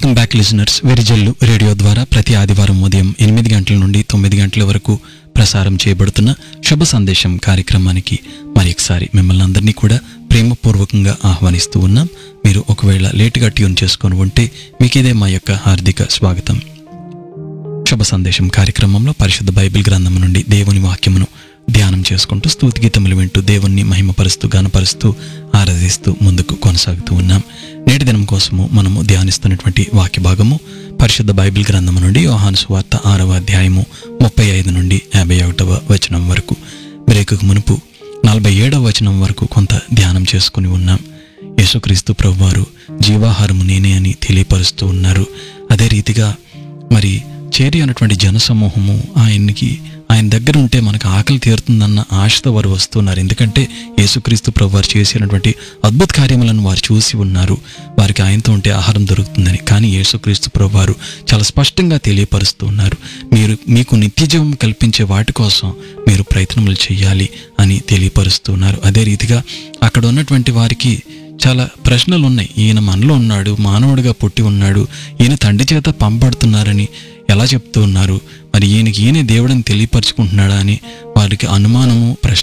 welcome back listeners వెరిజల్లు రేడియో ద్వారా ప్రతి ఆదివారం ఉదయం ఎనిమిది గంటల నుండి తొమ్మిది గంటల వరకు ప్రసారం చేయబడుతున్న శుభ సందేశం కార్యక్రమానికి మరి ఒకసారి మిమ్మల్ని అందరినీ కూడా ప్రేమపూర్వకంగా ఆహ్వానిస్తూ ఉన్నాం మీరు ఒకవేళ లేటుగా ట్యూన్ చేసుకొని ఉంటే మీకిదే మా యొక్క హార్దిక స్వాగతం శుభ సందేశం కార్యక్రమంలో పరిశుద్ధ బైబిల్ గ్రంథం నుండి దేవుని వాక్యమును ధ్యానం చేసుకుంటూ స్తుతి గీతములు వింటూ దేవుణ్ణి మహిమపరుస్తూ గనపరుస్తూ ఆరాధిస్తూ ముందుకు కొనసాగుతూ ఉన్నాం నేటి దినం కోసము మనము ధ్యానిస్తున్నటువంటి వాక్య భాగము పరిశుద్ధ బైబిల్ గ్రంథము నుండి యోహాను సువార్త ఆరవ అధ్యాయము ముప్పై ఐదు నుండి యాభై ఒకటవ వచనం వరకు బ్రేకుకు మునుపు నలభై ఏడవ వచనం వరకు కొంత ధ్యానం చేసుకుని ఉన్నాం యేసుక్రీస్తు ప్రభువారు జీవాహారము నేనే అని తెలియపరుస్తూ ఉన్నారు అదే రీతిగా మరి చేరి అన్నటువంటి జనసమూహము ఆయనకి ఆయన దగ్గర ఉంటే మనకు ఆకలి తీరుతుందన్న ఆశతో వారు వస్తున్నారు ఎందుకంటే యేసుక్రీస్తు ప్రభు వారు చేసినటువంటి అద్భుత కార్యములను వారు చూసి ఉన్నారు వారికి ఆయనతో ఉంటే ఆహారం దొరుకుతుందని కానీ యేసుక్రీస్తు ప్రభు వారు చాలా స్పష్టంగా తెలియపరుస్తూ ఉన్నారు మీరు మీకు నిత్యజీవం కల్పించే వాటి కోసం మీరు ప్రయత్నములు చేయాలి అని తెలియపరుస్తున్నారు అదే రీతిగా అక్కడ ఉన్నటువంటి వారికి చాలా ప్రశ్నలు ఉన్నాయి ఈయన మనలో ఉన్నాడు మానవుడిగా పుట్టి ఉన్నాడు ఈయన తండ్రి చేత పంపబడుతున్నారని ఎలా చెప్తూ ఉన్నారు మరి ఈయనకి ఈయనే దేవుడని తెలియపరుచుకుంటున్నాడా అని వారికి అనుమానము ప్రశ్న